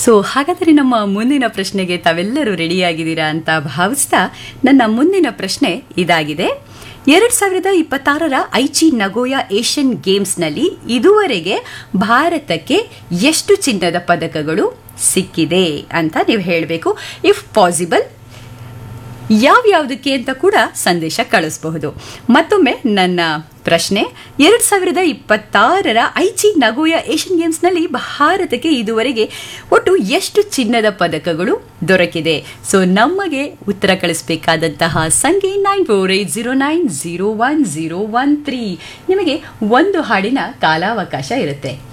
so ಹಾಗಾದರೆ ನಮ್ಮ ಮುಂದಿನ ಪ್ರಶ್ನೆಗೆ ತಾವೆಲ್ಲರೂ ರೆಡಿಯಾಗಿದ್ದೀರಾ ಅಂತ ಭಾವಿಸ್ತಾ ನನ್ನ ಮುಂದಿನ ಪ್ರಶ್ನೆ ಇದಾಗಿದೆ ಎರಡ್ ಸಾವಿರದ ಇಪ್ಪತ್ತಾರರ ಐಚಿ ನಗೋಯಾ ಏಷ್ಯನ್ ಗೇಮ್ಸ್ನಲ್ಲಿ ಇದುವರೆಗೆ ಭಾರತಕ್ಕೆ ಎಷ್ಟು ಚಿನ್ನದ ಪದಕಗಳು ಸಿಕ್ಕಿದೆ ಅಂತ ನೀವು ಹೇಳಬೇಕು ಇಫ್ ಪಾಸಿಬಲ್ ಯಾವ್ಯಾವುದಕ್ಕೆ ಅಂತ ಕೂಡ ಸಂದೇಶ ಕಳಿಸಬಹುದು ಮತ್ತೊಮ್ಮೆ ನನ್ನ ಪ್ರಶ್ನೆ ಎರಡ್ ಸಾವಿರದ ಇಪ್ಪತ್ತಾರರ ಐಚಿ ನಗೋಯಾ ಏಷ್ಯನ್ ಗೇಮ್ಸ್ನಲ್ಲಿ ಭಾರತಕ್ಕೆ ಇದುವರೆಗೆ ಒಟ್ಟು ಎಷ್ಟು ಚಿನ್ನದ ಪದಕಗಳು ದೊರಕಿದೆ ಸೊ ನಮಗೆ ಉತ್ತರ ಕಳಿಸಬೇಕಾದಂತಹ ಸಂಖ್ಯೆ nine four eight zero nine zero one zero one three ನಿಮಗೆ ಒಂದು ಹಾಡಿನ ಕಾಲಾವಕಾಶ ಇರುತ್ತೆ